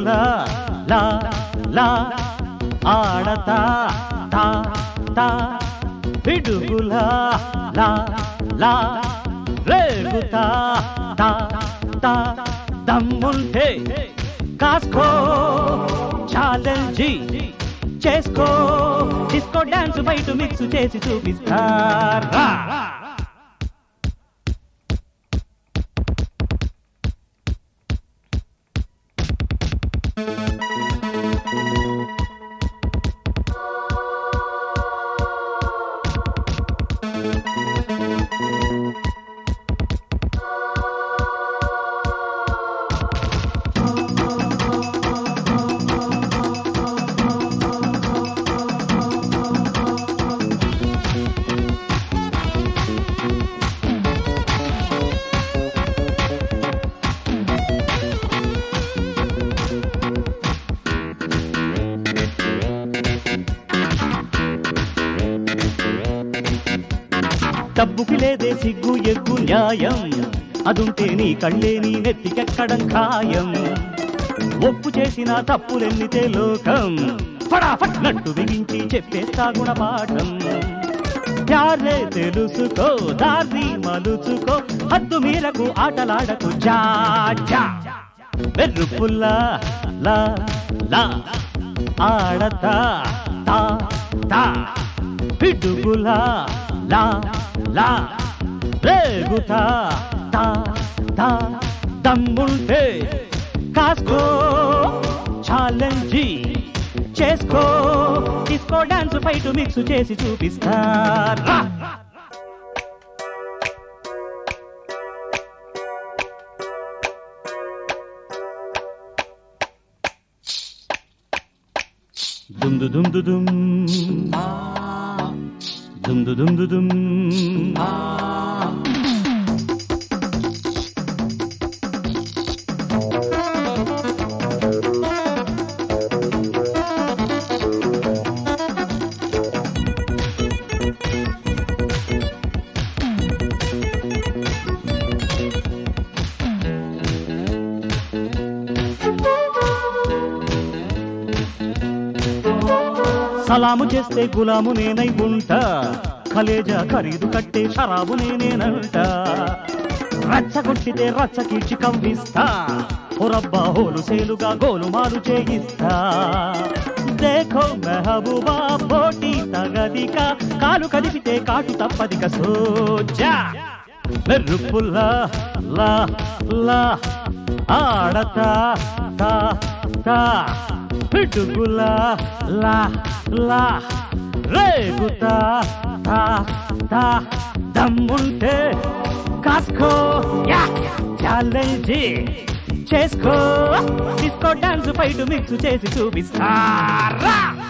పిడుగులా లా లా ఆడతా తా తా పిడుగులా లా లా రేగుతా తా తా దమ్ముంటే కాస్కో ఛాలెంజీ చేసుకో డిస్కో డాన్స్ బయట మిక్స్ చేసి చూపిస్తారా డబ్బుకి లేదే సిగ్గు ఎగ్గు న్యాయం అదుంటే నీ కళ్ళే నీ నెత్తికెక్కడం ఖాయం ఒప్పు చేసిన తప్పులెన్నితే లోకం ఫటాఫట్ నట్టు బిగించి చెప్పేస్తా గుణపాఠం ప్యారే తెలుసుకో దారి మలుచుకో హద్దు మీరకు ఆటలాడకు జా జా వెర్రుపుల్లా లా లా ఆడతా తా తా పిడుగులా లా లా రేగుతా తా తా దమ్ముంటే కాసుకో ఛాలెంజీ చేసుకో డిస్కో డాన్స్ ఫైట్ మిక్స్ చేసి చూపిస్తారా దుమ్ దు దుమ్ దు దుమ్ దుమ్ దు దుమ్ దు దుమ్ సలాము చేస్తే గులాము నేనై ఉంటా కలేజా ఖరీదు కట్టే షరాబు నేనేనంట రచ్చగొట్టితే రచ్చ కీడ్చి కవ్విస్తా హోరబ్బా హోలు సేలుగా గోలుమాలు చేయిస్తా దేఖో మెహబూబా పోటీ తగదిక కాలు కదిపితే కాటు తప్పదిక సోజా మెరుపుల్లా లా లా ఆడతా తా తా పిడుగులా లా లా రేగుతా తా తా దమ్ముంటే కాస్కో యా ఛాలెంజీ చేసుకో డిస్కో డాన్స్ ఫైట్ మిక్స్ చేసి చూపిస్తారా